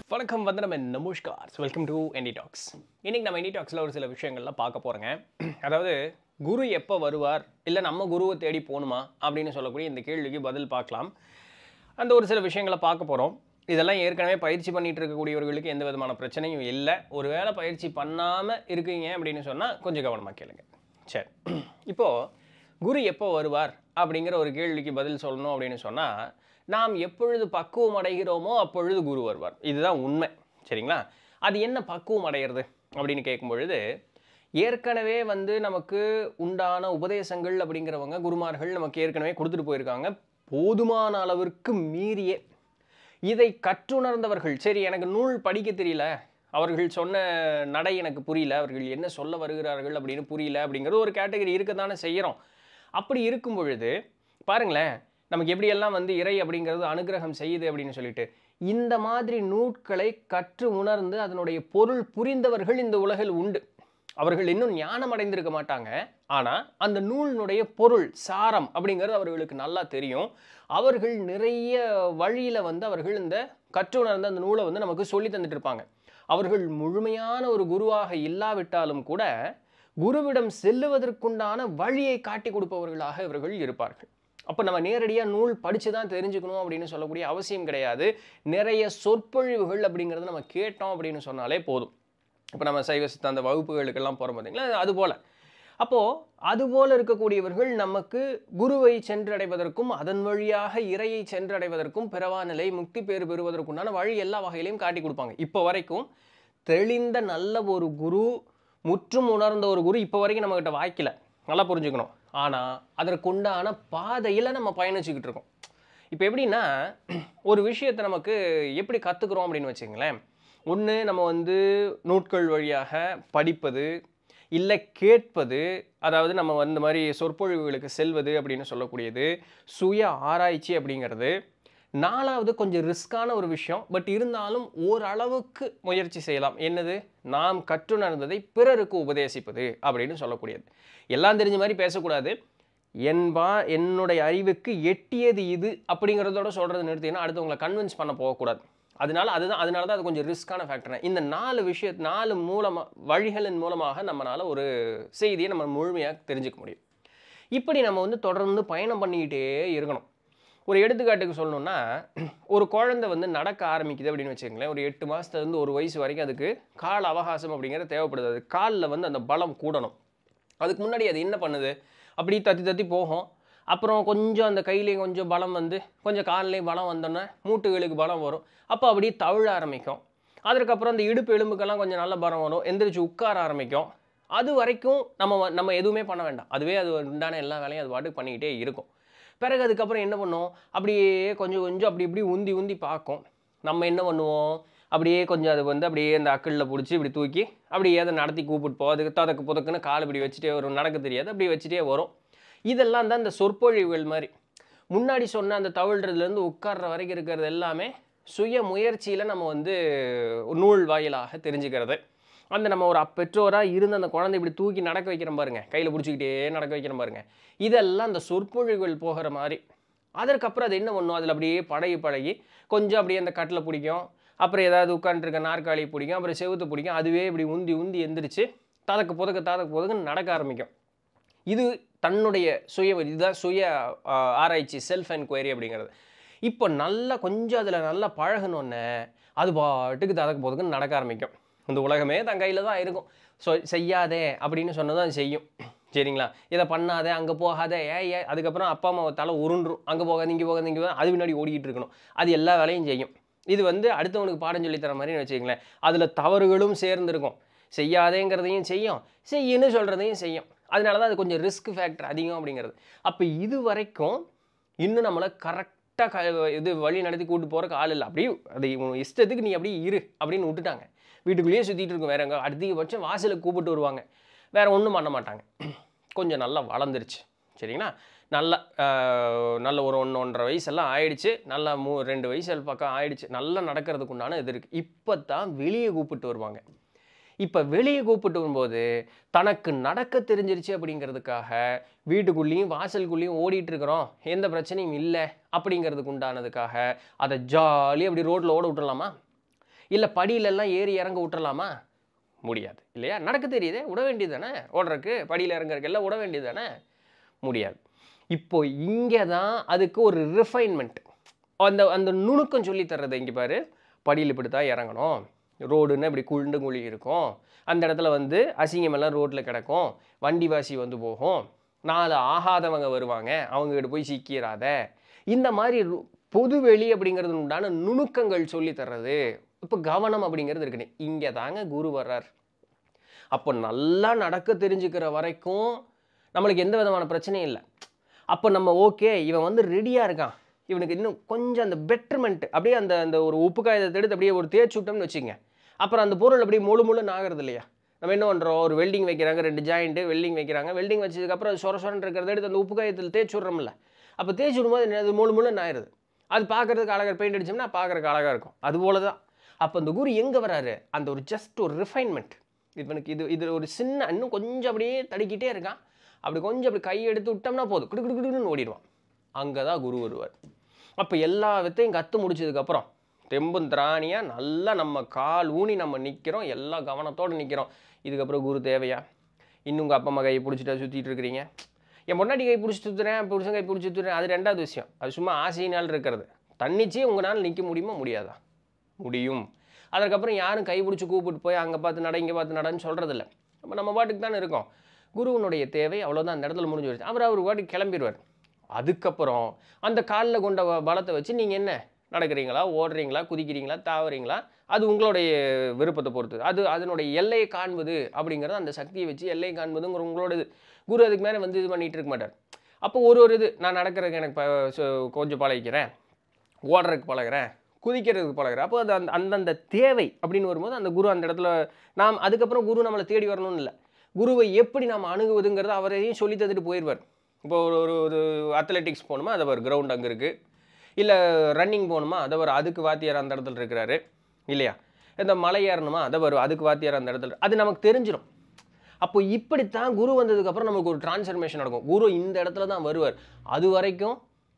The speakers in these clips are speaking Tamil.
வணக்கம் வந்தனம் அண்ட் நமஸ்கார் வெல்கம் டு என்டி டாக்ஸ் இன்னைக்கு நம்ம என்டி டாக்ஸில் ஒரு சில விஷயங்கள்லாம் பார்க்க போகிறோங்க அதாவது குரு எப்போ வருவார் இல்லை நம்ம குருவை தேடி போகணுமா அப்படின்னு சொல்லக்கூடிய இந்த கேள்விக்கு பதில் பார்க்கலாம் அந்த ஒரு சில விஷயங்களை பார்க்க போகிறோம் இதெல்லாம் ஏற்கனவே பயிற்சி பண்ணிட்டு இருக்கக்கூடியவர்களுக்கு எந்த விதமான பிரச்சனையும் இல்லை ஒருவேளை பயிற்சி பண்ணாமல் இருக்கீங்க அப்படின்னு சொன்னால் கொஞ்சம் கவனமாக கேளுங்க சரி இப்போது குரு எப்போ வருவார் அப்படிங்கிற ஒரு கேள்விக்கு பதில் சொல்லணும் அப்படின்னு சொன்னால் நாம் எப்பொழுது பக்குவம் அடைகிறோமோ அப்பொழுது குரு வருவார் இதுதான் உண்மை சரிங்களா அது என்ன பக்குவம் அடையிறது அப்படின்னு கேட்கும் பொழுது ஏற்கனவே வந்து நமக்கு உண்டான உபதேசங்கள் அப்படிங்கிறவங்க குருமார்கள் நமக்கு ஏற்கனவே கொடுத்துட்டு போயிருக்காங்க போதுமான அளவிற்கு மீறிய இதை கற்றுணர்ந்தவர்கள் சரி எனக்கு நூல் படிக்க தெரியல அவர்கள் சொன்ன நடை எனக்கு புரியல அவர்கள் என்ன சொல்ல வருகிறார்கள் அப்படின்னு புரியல அப்படிங்கிறது ஒரு கேட்டகரி இருக்க தானே செய்கிறோம் அப்படி இருக்கும் பொழுது பாருங்களேன் நமக்கு எப்படியெல்லாம் வந்து இறை அப்படிங்கிறது அனுகிரகம் செய்யுது அப்படின்னு சொல்லிட்டு இந்த மாதிரி நூட்களை கற்று உணர்ந்து அதனுடைய பொருள் புரிந்தவர்கள் இந்த உலகில் உண்டு அவர்கள் இன்னும் ஞானம் அடைந்திருக்க மாட்டாங்க ஆனால் அந்த நூலினுடைய பொருள் சாரம் அப்படிங்கிறது அவர்களுக்கு நல்லா தெரியும் அவர்கள் நிறைய வழியில் வந்து அவர்கள் இந்த கற்றுணர்ந்த அந்த நூலை வந்து நமக்கு சொல்லி தந்துட்டு இருப்பாங்க அவர்கள் முழுமையான ஒரு குருவாக இல்லாவிட்டாலும் கூட குருவிடம் செல்லுவதற்குண்டான வழியை காட்டி கொடுப்பவர்களாக இவர்கள் இருப்பார்கள் அப்போ நம்ம நேரடியாக நூல் படித்து தான் தெரிஞ்சுக்கணும் அப்படின்னு சொல்லக்கூடிய அவசியம் கிடையாது நிறைய சொற்பொழிவுகள் அப்படிங்கிறத நம்ம கேட்டோம் அப்படின்னு சொன்னாலே போதும் இப்போ நம்ம சைவ சித்தாந்த வகுப்புகளுக்கெல்லாம் போகிறோம் பார்த்தீங்களா அது போல் அப்போது அதுபோல் இருக்கக்கூடியவர்கள் நமக்கு குருவை சென்றடைவதற்கும் அதன் வழியாக இறையை சென்றடைவதற்கும் பிறவா நிலை முக்தி பேறு பெறுவதற்குண்டான வழி எல்லா வகையிலையும் காட்டி கொடுப்பாங்க இப்போ வரைக்கும் தெளிந்த நல்ல ஒரு குரு முற்றும் உணர்ந்த ஒரு குரு இப்போ வரைக்கும் நம்மக்கிட்ட வாய்க்கல நல்லா புரிஞ்சுக்கணும் ஆனால் அதற்குண்டான பாதையில் நம்ம பயணிச்சுக்கிட்டு இருக்கோம் இப்போ எப்படின்னா ஒரு விஷயத்தை நமக்கு எப்படி கற்றுக்குறோம் அப்படின்னு வச்சுங்களேன் ஒன்று நம்ம வந்து நூட்கள் வழியாக படிப்பது இல்லை கேட்பது அதாவது நம்ம இந்த மாதிரி சொற்பொழிவுகளுக்கு செல்வது அப்படின்னு சொல்லக்கூடியது சுய ஆராய்ச்சி அப்படிங்கிறது நாலாவது கொஞ்சம் ரிஸ்கான ஒரு விஷயம் பட் இருந்தாலும் ஓரளவுக்கு முயற்சி செய்யலாம் என்னது நாம் கற்றுணர்ந்ததை பிறருக்கு உபதேசிப்பது அப்படின்னு சொல்லக்கூடியது எல்லாம் தெரிஞ்ச மாதிரி பேசக்கூடாது என்பா என்னுடைய அறிவுக்கு எட்டியது இது அப்படிங்கிறதோட சொல்கிறது நிறுத்தினா அடுத்தவங்களை கன்வின்ஸ் பண்ண போகக்கூடாது அதனால அதுதான் அதனால தான் அது கொஞ்சம் ரிஸ்க்கான ஃபேக்டர் இந்த நாலு விஷய நாலு மூலமாக வழிகளின் மூலமாக நம்மளால் ஒரு செய்தியை நம்ம முழுமையாக தெரிஞ்சுக்க முடியும் இப்படி நம்ம வந்து தொடர்ந்து பயணம் பண்ணிக்கிட்டே இருக்கணும் ஒரு எடுத்துக்காட்டுக்கு சொல்லணும்னா ஒரு குழந்தை வந்து நடக்க ஆரம்பிக்குது அப்படின்னு வச்சுக்கங்களேன் ஒரு எட்டு மாதத்துலேருந்து ஒரு வயசு வரைக்கும் அதுக்கு கால அவகாசம் அப்படிங்கிறது தேவைப்படுது அது காலில் வந்து அந்த பலம் கூடணும் அதுக்கு முன்னாடி அது என்ன பண்ணுது அப்படி தத்தி தத்தி போகும் அப்புறம் கொஞ்சம் அந்த கையிலேயும் கொஞ்சம் பலம் வந்து கொஞ்சம் கால்லேயும் பலம் வந்தோன்னே மூட்டுகளுக்கு பலம் வரும் அப்போ அப்படியே தவிழ ஆரம்பிக்கும் அதற்கப்புறம் அந்த இடுப்பு எலும்புக்கெல்லாம் கொஞ்சம் நல்ல பலம் வரும் எந்திரிச்சு உட்கார ஆரம்பிக்கும் அது வரைக்கும் நம்ம வ- நம்ம எதுவுமே பண்ண வேண்டாம் அதுவே அது உண்டான எல்லா வேலையும் அது பாட்டுக்கு பண்ணிக்கிட்டே இருக்கும் பிறகு அதுக்கப்புறம் என்ன பண்ணும் அப்படியே கொஞ்சம் கொஞ்சம் அப்படி இப்படி உந்தி உந்தி பார்க்கும் நம்ம என்ன பண்ணுவோம் அப்படியே கொஞ்சம் அது வந்து அப்படியே அந்த அக்கல்ல பிடிச்சி இப்படி தூக்கி அப்படியே அதை நடத்தி கூப்பிட்டு போ அதுக்கு ததக்கு புதக்குன்னு கால் இப்படி வச்சுட்டே வரும் நடக்க தெரியாது அப்படி வச்சுட்டே வரும் இதெல்லாம் தான் இந்த சொற்பொழிவுகள் மாதிரி முன்னாடி சொன்ன அந்த தவிழ்றதுலேருந்து உட்கார்ற வரைக்கும் இருக்கிறது எல்லாமே சுய முயற்சியில் நம்ம வந்து நூல் வாயிலாக தெரிஞ்சுக்கிறது அந்த நம்ம ஒரு அப் பெற்றோராக இருந்து அந்த குழந்தை இப்படி தூக்கி நடக்க வைக்கிறோம் பாருங்க கையில் பிடிச்சிக்கிட்டே நடக்க வைக்கிறோம் பாருங்க இதெல்லாம் அந்த சொற்பொழிவுகள் போகிற மாதிரி அதற்கப்புறம் அது என்ன பண்ணும் அதில் அப்படியே பழகி பழகி கொஞ்சம் அப்படியே அந்த கட்டில் பிடிக்கும் அப்புறம் ஏதாவது உட்காந்துருக்க நாற்காலி பிடிக்கும் அப்புறம் செவுத்து பிடிக்கும் அதுவே இப்படி உந்தி உந்தி எந்திரிச்சு ததக்கு புதக்கு ததக்கு புதக்குன்னு நடக்க ஆரம்பிக்கும் இது தன்னுடைய சுய இதுதான் சுய ஆ, ஆராய்ச்சி செல்ஃப் என்கொயரி அப்படிங்கிறது இப்போ நல்லா கொஞ்சம் அதில் நல்லா பழகுனோடனே அது பாட்டுக்கு ததக்கு போதுக்குன்னு நடக்க ஆரம்பிக்கும் இந்த உலகமே தன் கையில் தான் இருக்கும் ஸோ செய்யாதே அப்படின்னு சொன்னதும் அது செய்யும் சரிங்களா இதை பண்ணாதே அங்கே போகாதே ஏ ஏ அதுக்கப்புறம் அப்பா அம்மா தலை உருண்டுரும் அங்கே போகாது இங்கே போகாது இங்கே போகாது அது பின்னாடி ஓடிக்கிட்டு இருக்கணும் அது எல்லா வேலையும் செய்யும் இது வந்து அடுத்தவனுக்கு பாடம் சொல்லித் தர மாதிரின்னு வச்சுக்கங்களேன் அதில் தவறுகளும் சேர்ந்துருக்கும் செய்யாதேங்கிறதையும் செய்யும் செய்யுன்னு சொல்கிறதையும் செய்யும் அதனால தான் அது கொஞ்சம் ரிஸ்க் ஃபேக்டர் அதிகம் அப்படிங்கிறது அப்போ இது வரைக்கும் இன்னும் நம்மளை கரெக்டாக க இது வழி நடத்தி கூட்டு போகிறக்கு ஆள் இல்லை அப்படியே அது உன் இஷ்டத்துக்கு நீ அப்படியே இரு அப்படின்னு விட்டுட்டாங்க வீட்டுக்குள்ளேயே சுற்றிட்டு இருக்கும் வேற எங்கே அதிகபட்சம் வாசலுக்கு கூப்பிட்டு வருவாங்க வேற ஒன்றும் பண்ண மாட்டாங்க கொஞ்சம் நல்லா வளர்ந்துருச்சு சரிங்களா நல்ல ஆஹ், நல்ல ஒரு ஒன்று ஒன்றரை வயசெல்லாம் ஆயிடுச்சு நல்லா மூ ரெண்டு வயசு பக்கம் ஆயிடுச்சு நல்லா நடக்கிறதுக்கு உண்டான இது இருக்குது இப்போ தான் வெளியே கூப்பிட்டு வருவாங்க இப்போ வெளியே கூப்பிட்டு வரும்போது தனக்கு நடக்க தெரிஞ்சிருச்சு அப்படிங்கிறதுக்காக வீட்டுக்குள்ளேயும் வாசலுக்குள்ளேயும் ஓடிட்டு இருக்கிறோம் எந்த பிரச்சனையும் இல்லை அப்படிங்கிறதுக்கு உண்டானதுக்காக அதை ஜாலி அப்படி ரோட்டில் ஓட விட்டுறலாமா இல்லை படியிலெல்லாம் ஏறி இறங்க விட்டுறலாமா முடியாது இல்லையா நடக்க தெரியுதே விட வேண்டியது தானே ஓடுறதுக்கு படியில் இறங்குறதுக்கு எல்லாம் விட வேண்டியது தானே முடியாது இப்போ இங்கே தான் அதுக்கு ஒரு ரிஃபைன்மெண்ட் அந்த அந்த நுணுக்கம் சொல்லி தர்றது இங்கே பாரு படியில் இப்படி தான் இறங்கணும் ரோடுன்னு இப்படி குண்டு குழி இருக்கும் அந்த இடத்துல வந்து அசிங்கமெல்லாம் ரோட்டில் கிடக்கும் வண்டி வாசி வந்து போகும் நாலு ஆகாதவங்க வருவாங்க அவங்ககிட்ட போய் சிக்கிராத இந்த மாதிரி ரு- பொதுவெளி அப்படிங்கிறது உண்டான நுணுக்கங்கள் சொல்லி தர்றது இப்போ கவனம் அப்படிங்கிறது இருக்குன்னு இங்கே தாங்க குரு வர்றார் அப்போ நல்லா நடக்க தெரிஞ்சுக்கிற வரைக்கும் நம்மளுக்கு எந்த விதமான பிரச்சனையும் இல்லை அப்போ நம்ம ஓகே இவன் வந்து ரெடியாக இருக்கான் இவனுக்கு இன்னும் கொஞ்சம் அந்த பெட்டர்மெண்ட் அப்படியே அந்த அந்த ஒரு உப்பு காயத்தை எடுத்து அப்படியே ஒரு தேய்ச்சி விட்டோம்னு வச்சுங்க அப்புறம் அந்த பொருள் அப்படியே முழு முழுன்னு ஆகிறது இல்லையா நம்ம என்ன பண்ணுறோம் ஒரு வெல்டிங் வைக்கிறாங்க ரெண்டு ஜாயிண்ட்டு வெல்டிங் வைக்கிறாங்க வெல்டிங் வச்சதுக்கப்புறம் அது சொர சொரன்னு இருக்கிறத எடுத்து அந்த உப்பு காயத்தில் தேய்ச்சி விட்றோம்ல அப்போ தேய்ச்சி விடும்போது என்ன, அது முழு முழுன்னு ஆயிடுது அது பார்க்கறதுக்கு அழகாக பெயிண்ட் அடிச்சோம்னா பார்க்கறதுக்கு அழகாக இருக்கும் அது போல தான் அப்போ அந்த குரு எங்கே வராரு அந்த ஒரு ஜஸ்ட் ஒரு ரிஃபைன்மெண்ட் இவனுக்கு இது இது ஒரு சின்ன இன்னும் கொஞ்சம் அப்படியே தடுக்கிட்டே இருக்கான் அப்படி கொஞ்சம் அப்படி கை எடுத்து விட்டோம்னா போதும் கிடு கிடு கிடுன்னு ஓடிடுவான் அங்கே தான் குரு வருவார் அப்போ எல்லா வித்தையும் கற்று முடிச்சதுக்கப்புறம் தெம்பும் திராணியாக நல்லா நம்ம கால் ஊனி நம்ம நிற்கிறோம் எல்லா கவனத்தோடு நிற்கிறோம் இதுக்கப்புறம் குரு தேவையா இன்னும் உங்கள் அப்பா அம்மா கையை பிடிச்சிட்டா சுற்றிட்டு இருக்கிறீங்க என் பொண்டாட்டி கை பிடிச்சி சுற்றுறேன் புருஷன் கை பிடிச்சி சுற்றுறேன் அது ரெண்டாவது விஷயம் அது சும்மா ஆசையினால் இருக்கிறது தன்னிச்சே உங்களால் நிற்க முடியுமா முடியாதா முடியும் அதுக்கப்புறம் யாரும் கை பிடிச்சி கூப்பிட்டு போய் அங்கே பார்த்து நட இங்கே பார்த்து நடன்னு சொல்கிறதில்ல நம்ம நம்ம பாட்டுக்கு தானே இருக்கோம் குருவனுடைய தேவை அவ்வளோதான் அந்த இடத்துல முடிஞ்சு வருது அவர் அவர் பாட்டுக்கு கிளம்பிடுவார் அதுக்கப்புறம் அந்த காலில் கொண்ட வ- பலத்தை வச்சு நீங்கள் என்ன நடக்கிறீங்களா ஓடுறீங்களா குதிக்கிறீங்களா தாவறீங்களா அது உங்களுடைய விருப்பத்தை பொறுத்து அது அதனுடைய எல்லையை காண்பது அப்படிங்கிறது அந்த சக்தியை வச்சு எல்லையை காண்பதுங்கிற உங்களோட இது குரு அதுக்கு மேலே வந்து இது பண்ணிட்டு இருக்க மாட்டார் அப்போ ஒரு ஒரு இது நான் நடக்கிறதுக்கு எனக்கு ப- சு- கொஞ்சம் பழகிக்கிறேன் ஓடுறதுக்கு பழகுறேன் குதிக்கிறதுக்கு பழகுறேன் அப்போ அது அந்த அந்தந்த தேவை அப்படின்னு வரும்போது அந்த குரு அந்த இடத்துல நாம் அதுக்கப்புறம் குரு நம்மளை தேடி வரணும்னு இல்லை குருவை எப்படி நாம் அணுகுவதுங்கிறத அவரையும் சொல்லி தந்துட்டு போயிடுவார் இப்போ ஒரு ஒரு ஒரு அத்லெட்டிக்ஸ் போகணுமா அதை ஒரு கிரவுண்ட் அங்கே இருக்குது இல்லை ரன்னிங் போகணுமா அதை ஒரு அதுக்கு வாத்தியார் அந்த இடத்துல இருக்கிறாரு இல்லையா இந்த மலை ஏறணுமா அதை வரும் அதுக்கு வாத்தியார் அந்த இடத்துல அது நமக்கு தெரிஞ்சிடும் அப்போ இப்படித்தான் குரு வந்ததுக்கப்புறம் நமக்கு ஒரு டிரான்ஸ்ஃபர்மேஷன் நடக்கும் குரு இந்த இடத்துல தான் வருவார் அது வரைக்கும்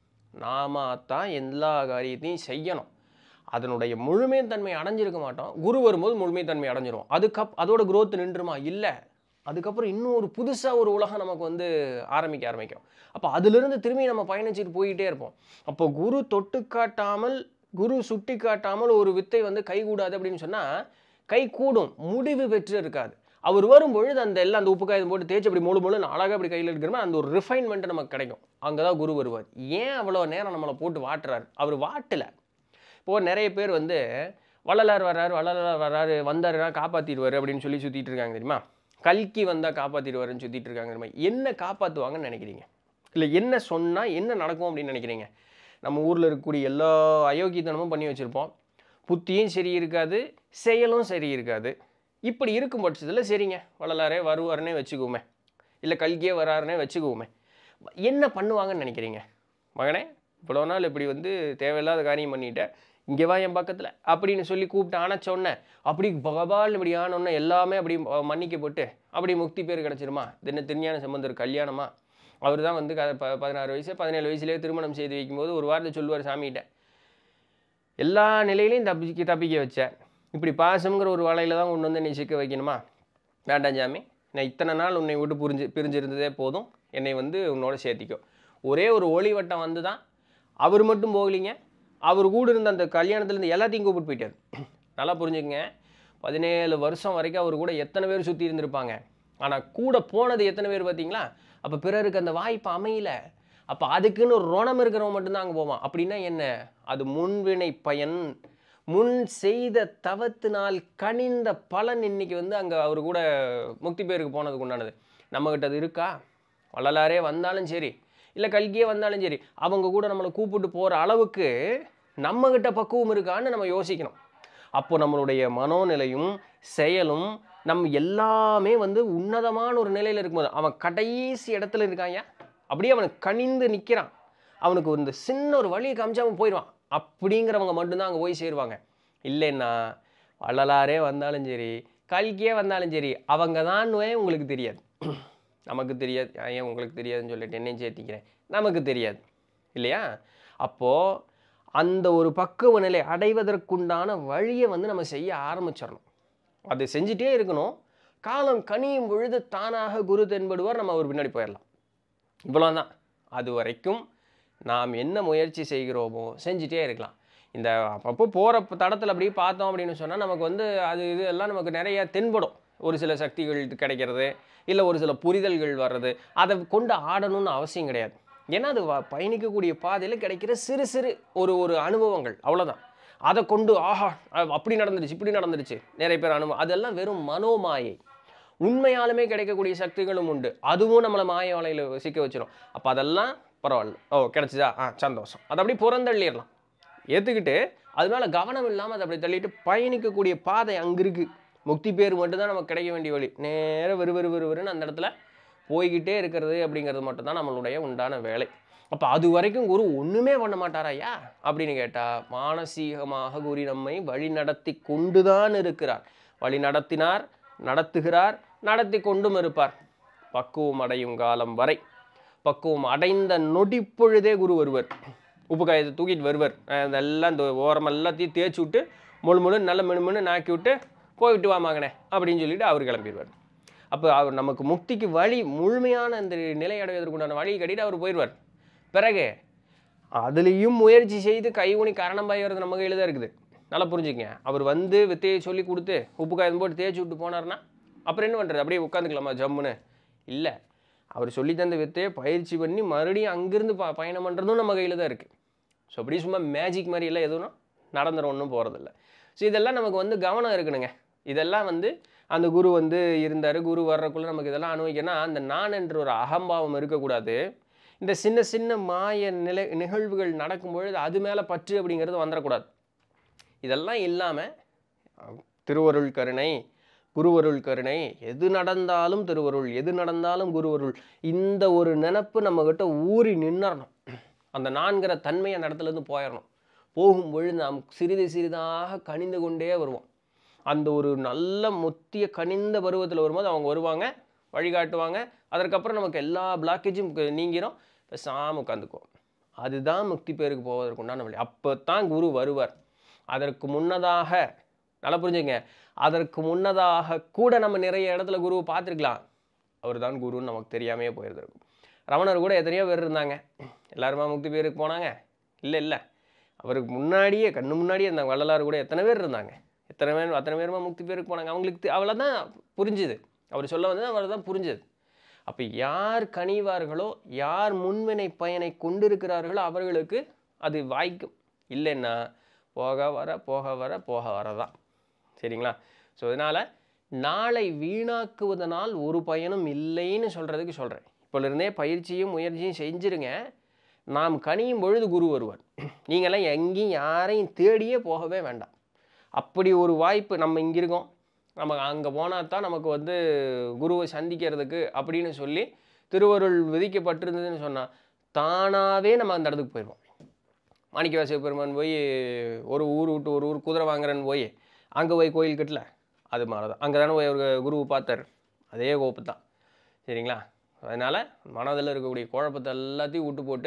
நாம தான் எல்லா காரியத்தையும் செய்யணும் அதனுடைய முழுமைத்தன்மை அடைஞ்சிருக்க மாட்டோம் குரு வரும்போது முழுமைத்தன்மை அடைஞ்சிரும் அதுக்கப் அதோட growth நின்றுமா இல்லை அதுக்கப்புறம் இன்னும் ஒரு புதுசாக ஒரு உலகம் நமக்கு வந்து ஆரம்பிக்க ஆரம்பிக்கும் அப்போ அதிலிருந்து திரும்பி நம்ம பயணிச்சுட்டு போயிட்டே இருப்போம் அப்போ குரு தொட்டு காட்டாமல் குரு சுட்டி காட்டாமல் ஒரு வித்தை வந்து கைகூடாது அப்படின்னு சொன்னால் கை கூடும் முடிவு பெற்று இருக்காது அவர் வரும்பொழுது அந்த எல்லாம் அந்த உப்பு காயம் போட்டு தேய்ச்சி அப்படி முழு முழு அழகாக அப்படி கையில் இருக்கிற மாதிரி அந்த ஒரு ரிஃபைன்மெண்ட் நமக்கு கிடைக்கும் அங்கே தான் குரு வருவார் ஏன் அவ்வளோ நேரம் நம்மளை போட்டு வாட்டுறாரு அவர் வாட்டலை இப்போது நிறைய பேர் வந்து வள்ளலார் வர்றாரு வள்ளலார் வர்றாரு வந்தாருன்னா காப்பாற்றிடுவார் அப்படின்னு சொல்லி சுற்றிட்டு இருக்காங்க தெரியுமா கல்கி வந்தால் காப்பாற்றிடுவாருன்னு சுற்றிட்டு இருக்காங்க தெரியுமா என்ன காப்பாற்றுவாங்கன்னு நினைக்கிறீங்க இல்லை என்ன சொன்னால் என்ன நடக்கும் அப்படின்னு நினைக்கிறீங்க நம்ம ஊரில் இருக்கக்கூடிய எல்லா அயோக்கியத்தனமும் பண்ணி வச்சுருப்போம் புத்தியும் சரி இருக்காது செயலும் சரி இருக்காது இப்படி இருக்கும் பட்சத்தில் சரிங்க வள்ளலாரே வருவாருன்னே வச்சுக்குவோமே இல்லை கல்கியே வராருன்னே வச்சுக்குவோமே என்ன பண்ணுவாங்கன்னு நினைக்கிறீங்க மகனே இவ்வளோ நாள் இப்படி வந்து தேவையில்லாத காரியம் பண்ணிட்டேன் இங்கே வா என் பக்கத்தில் அப்படின்னு சொல்லி கூப்பிட்டு அணைச்ச உடனே அப்படி பகபால் இப்படி ஆனோடனே எல்லாமே அப்படி அஹ், மன்னிக்கப்பட்டு அப்படி முக்தி பேர் கிடச்சிருமா இது என்ன திருஞான சம்பந்தர் கல்யாணமா அவர் தான் வந்து க ப பதினாறு வயசு பதினேழு வயசுலேயே திருமணம் செய்து வைக்கும்போது ஒரு வார்த்தை சொல்லுவார் சாமிகிட்ட எல்லா நிலையிலையும் தப்பிக்க தப்பிக்க வச்சேன் இப்படி பாசம்ங்கிற ஒரு வலையில தான் கொண்டு வந்து நீ சிக்க வைக்கணுமா வேண்டாம் சாமி நான் இத்தனை நாள் உன்னை விட்டு புரிஞ்சு பிரிஞ்சிருந்ததே போதும் என்னை வந்து உன்னோட சேர்த்திக்கோ ஒரே ஒரு ஒளி வட்டம் வந்து தான் அவர் மட்டும் போகலிங்க அவர் கூட இருந்த அந்த கல்யாணத்துலேருந்து எல்லாத்தையும் கூப்பிட்டு போயிட்டார் நல்லா புரிஞ்சுக்கங்க பதினேழு வருஷம் வரைக்கும் அவர் கூட எத்தனை பேர் சுற்றி இருந்திருப்பாங்க ஆனால் கூட போனது எத்தனை பேர் பார்த்தீங்களா அப்போ பிறருக்கு அந்த வாய்ப்பு அமையல அப்போ அதுக்குன்னு ஒரு ரோணம் இருக்கிறவன் மட்டும்தான் அங்கே போவான் அப்படின்னா என்ன அது முன்வினை பயன் முன் செய்த தவத்தினால் கனிந்த பலன் இன்னைக்கு வந்து அங்கே அவர் கூட முக்தி பேருக்கு போனதுக்கு உண்டானது நம்மக்கிட்ட அது இருக்கா வள்ளலாரே வந்தாலும் சரி இல்லை கல்கியே வந்தாலும் சரி அவங்க கூட நம்மளை கூப்பிட்டு போகிற அளவுக்கு நம்மக்கிட்ட பக்குவம் இருக்கான்னு நம்ம யோசிக்கணும் அப்போ நம்மளுடைய மனோநிலையும் செயலும் நம் எல்லாமே வந்து உன்னதமான ஒரு நிலையில் இருக்கும்போது அவன் கடைசி இடத்துல இருக்காங்க அப்படியே அவனுக்கு கனிந்து நிற்கிறான் அவனுக்கு இந்த சின்ன ஒரு வழியை காமிச்சாம போயிடுவான் அப்படிங்கிறவங்க மட்டும்தான் அங்கே போய் சேருவாங்க இல்லைன்னா வள்ளலாரே வந்தாலும் சரி கல்கியே வந்தாலும் சரி அவங்க தான் உங்களுக்கு தெரியாது நமக்கு தெரியாது ஏன் உங்களுக்கு தெரியாதுன்னு சொல்லிட்டு என்னையும் சேர்த்திக்கிறேன் நமக்கு தெரியாது இல்லையா அப்போது அந்த ஒரு பக்குவ நிலை அடைவதற்குண்டான வழியை வந்து நம்ம செய்ய ஆரம்பிச்சிடணும் அது செஞ்சுட்டே இருக்கணும் காலம் கனியும் பொழுது தானாக குரு தென்படுவார் நம்ம அவர் பின்னாடி போயிடலாம் இவ்வளோதான் அது வரைக்கும் நாம் என்ன முயற்சி செய்கிறோமோ செஞ்சுட்டே இருக்கலாம் இந்த அப்பப்போ போகிற தடத்தில் அப்படியே பார்த்தோம் அப்படின்னு சொன்னால் நமக்கு வந்து அது இது எல்லாம் நமக்கு நிறைய தென்படும் ஒரு சில சக்திகள் கிடைக்கிறது இல்லை ஒரு சில புரிதல்கள் வர்றது அதை கொண்டு ஆடணும்னு அவசியம் கிடையாது ஏன்னா அது வ- பயணிக்கக்கூடிய பாதையில் கிடைக்கிற சிறு சிறு ஒரு ஒரு அனுபவங்கள் அவ்வளோதான் அதை கொண்டு ஆஹா அ- அப்படி நடந்துருச்சு இப்படி நடந்துருச்சு நிறைய பேர் அனுபவம் அதெல்லாம் வெறும் மனோமாயை உண்மையாலுமே கிடைக்கக்கூடிய சக்திகளும் உண்டு அதுவும் நம்மளை மாய வலையில் சிக்க வச்சிரும் அப்போ அதெல்லாம் பரவாயில்ல ஓ கிடைச்சிதா ஆ சந்தோஷம் அதை அப்படி புறந்தள்ளிடலாம் ஏற்றுக்கிட்டு அது மேலே கவனம் இல்லாமல் அதை அப்படி தள்ளிட்டு பயணிக்கக்கூடிய பாதை அங்கே இருக்குது முக்தி பேர் மட்டும்தான் நமக்கு கிடைக்க வேண்டிய வழி நேராக வெறு வெறு வெறு வெறுன்னு அந்த இடத்துல போய்கிட்டே இருக்கிறது அப்படிங்கிறது மட்டும்தான் நம்மளுடைய உண்டான வேலை அப்போ அது வரைக்கும் குரு ஒன்றுமே பண்ண மாட்டாராயா அப்படின்னு கேட்டால் மானசீகமாக குரு நம்மை வழி நடத்தி கொண்டுதான் இருக்கிறார் வழி நடத்தினார் நடத்துகிறார் நடத்தி கொண்டும் இருப்பார் பக்குவம் அடையும் காலம் வரை பக்குவம் அடைந்த நொடிப்பொழுதே குரு வருவர் உப்பு காயத்தை தூக்கிட்டு வருவர் அஹ் இதெல்லாம் இந்த ஓரம் எல்லாத்தையும் தேய்ச்சி விட்டு முழு முழு நல்ல மினு மினு நாக்கி விட்டு போயிட்டு வா மகனே அப்படின்னு சொல்லிட்டு அவர் கிளம்பிடுவார் அப்போ அவர் நமக்கு முக்திக்கு வழி முழுமையான அந்த நிலை அடைவதற்குண்டான வழி கட்டிட்டு அவர் போயிடுவார் பிறகு அதுலேயும் முயற்சி செய்து கைகுனி கரணம் பாய்வது நம்ம கையில் தான் இருக்குது நல்லா புரிஞ்சுக்கங்க அவர் வந்து வித்தையை சொல்லி கொடுத்து உப்பு காயம் போட்டு தேய்ச்சி விட்டு போனார்னா அப்புறம் என்ன பண்ணுறது அப்படியே உட்காந்துக்கலாமா ஜம்முன்னு இல்லை அவர் சொல்லி தந்த வித்தையை பயிற்சி பண்ணி மறுபடியும் அங்கிருந்து ப பயணம் பண்ணுறதும் நம்ம கையில் தான் இருக்குது ஸோ அப்படி சும்மா மேஜிக் மாதிரி எல்லாம் எதுவும் நடந்துடும் ஒன்றும் போகிறதில்ல ஸோ இதெல்லாம் நமக்கு வந்து கவனம் இருக்கணுங்க இதெல்லாம் வந்து அந்த குரு வந்து இருந்தார் குரு வர்றக்குள்ளே நமக்கு இதெல்லாம் அனுபவிக்கணும் அந்த நான் என்ற ஒரு அகம்பாவம் இருக்கக்கூடாது இந்த சின்ன சின்ன மாய நிலை நிகழ்வுகள் நடக்கும் பொழுது அது மேலே பற்று அப்படிங்கிறது வந்துடக்கூடாது இதெல்லாம் இல்லாமல் திருவருள் கருணை குருவருள் கருணை எது நடந்தாலும் திருவருள் எது நடந்தாலும் குருவருள் இந்த ஒரு நினப்பு நம்மக்கிட்ட ஊறி நின்னறணும் அந்த நான்கிற தன்மை அந்த இடத்துலேருந்து போயிடணும் போகும் பொழுது நாம் சிறிது சிறிதாக கனிந்து கொண்டே வருவோம் அந்த ஒரு நல்ல முத்திய கனிந்த பருவத்தில் வரும்போது அவங்க வருவாங்க வழிகாட்டுவாங்க அதற்கப்புறம் நமக்கு எல்லா பிளாக்கேஜும் நீங்கிரும் பேசாமல் உட்காந்துக்குவோம் அதுதான் முக்தி பேருக்கு போவதற்கு உண்டான வழி அப்போ தான் குரு வருவார் அதற்கு முன்னதாக நல்லா புரிஞ்சுங்க அதற்கு முன்னதாக கூட நம்ம நிறைய இடத்துல குருவை பார்த்துருக்கலாம் அவர் தான் குருன்னு நமக்கு தெரியாமையே போயிருந்திருக்கும் ரமணர் கூட எத்தனையோ பேர் இருந்தாங்க எல்லாருமா முக்தி பேருக்கு போனாங்க இல்லை இல்லை அவருக்கு முன்னாடியே கண்ணு முன்னாடியே இருந்தாங்க வள்ளலார் கூட எத்தனை பேர் இருந்தாங்க எத்தனை பேர் அத்தனை பேருமா முக்தி பேருக்கு போனாங்க அவங்களுக்கு அவ்வளோ தான் புரிஞ்சுது அவர் சொல்ல வந்தது அவரை தான் புரிஞ்சுது அப்போ யார் கனிவார்களோ யார் முன்வினை பயனை கொண்டிருக்கிறார்களோ அவர்களுக்கு அது வாய்க்கும் இல்லைன்னா போக வர போக வர போக வரதான் சரிங்களா ஸோ அதனால் நாளை வீணாக்குவதனால் ஒரு பயனும் இல்லைன்னு சொல்கிறதுக்கு சொல்கிறேன் இப்போலேருந்தே பயிற்சியும் முயற்சியும் செஞ்சிருங்க நாம் கனியும் பொழுது குரு வருவார் நீங்களாம் எங்கேயும் யாரையும் தேடியே போகவே வேண்டாம் அப்படி ஒரு வாய்ப்பு நம்ம இங்கே இருக்கோம் நம்ம அங்கே போனால் தான் நமக்கு வந்து குருவை சந்திக்கிறதுக்கு அப்படின்னு சொல்லி திருவருள் விதிக்கப்பட்டிருந்ததுன்னு சொன்னால் தானாகவே நம்ம அந்த இடத்துக்கு போயிடுவோம் மாணிக்கவாச பெருமான் போய் ஒரு ஊர் விட்டு ஒரு ஊர் குதிரை வாங்குறேன்னு போய் அங்கே போய் கோயில் கட்டல அது மாதிரி தான் அங்கே தானே போய் ஒரு குருவை பார்த்தார் அதே கோப்பு தான் சரிங்களா அதனால் மனதில் இருக்கக்கூடிய குழப்பத்தை எல்லாத்தையும் விட்டு போட்டு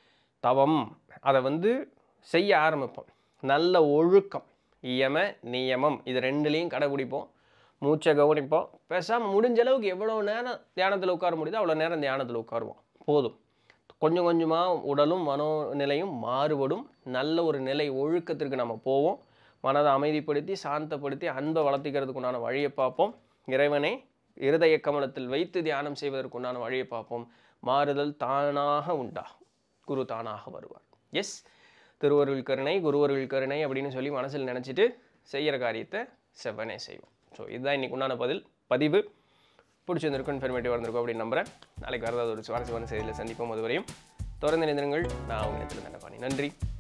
தவம் அதை வந்து செய்ய ஆரம்பிப்போம் நல்ல ஒழுக்கம் இயம நியமம் இது ரெண்டுலேயும் கடைபிடிப்போம் மூச்சை கவனிப்போம் பேசாமல் முடிஞ்ச அளவுக்கு எவ்வளோ நேரம் தியானத்தில் உட்கார முடியுதோ அவ்வளோ நேரம் தியானத்தில் உட்காருவோம் போதும் கொஞ்சம் கொஞ்சமாக உடலும் மனோநிலையும் மாறுபடும் நல்ல ஒரு நிலை ஒழுக்கத்திற்கு நம்ம போவோம் மனதை அமைதிப்படுத்தி சாந்தப்படுத்தி அன்பை வளர்த்திக்கிறதுக்குண்டான வழியை பார்ப்போம் இறைவனை இருதய கமலத்தில் வைத்து தியானம் செய்வதற்குண்டான வழியை பார்ப்போம் மாறுதல் தானாக உண்டாகும் குரு தானாக வருவார் எஸ் திருவருள் கருணை குருவருள் கருணை அப்படின்னு சொல்லி மனசில் நினச்சிட்டு செய்கிற காரியத்தை செவ்வனே செய்வோம் ஸோ இதுதான் இன்னைக்கு உண்டான பதில் பதிவு பிடிச்சிருந்திருக்கும் இன்ஃபர்மேட்டிவ் இருந்திருக்கும் அப்படின்னு நம்புறேன் நாளைக்கு வரதாவது ஒரு சுவாரஸ்யமான செய்தியில் சந்திப்போம் அதுவரையும் தொடர்ந்து நினைந்திருங்கள் நான் உங்கள் இடத்துல நன்றி நன்றி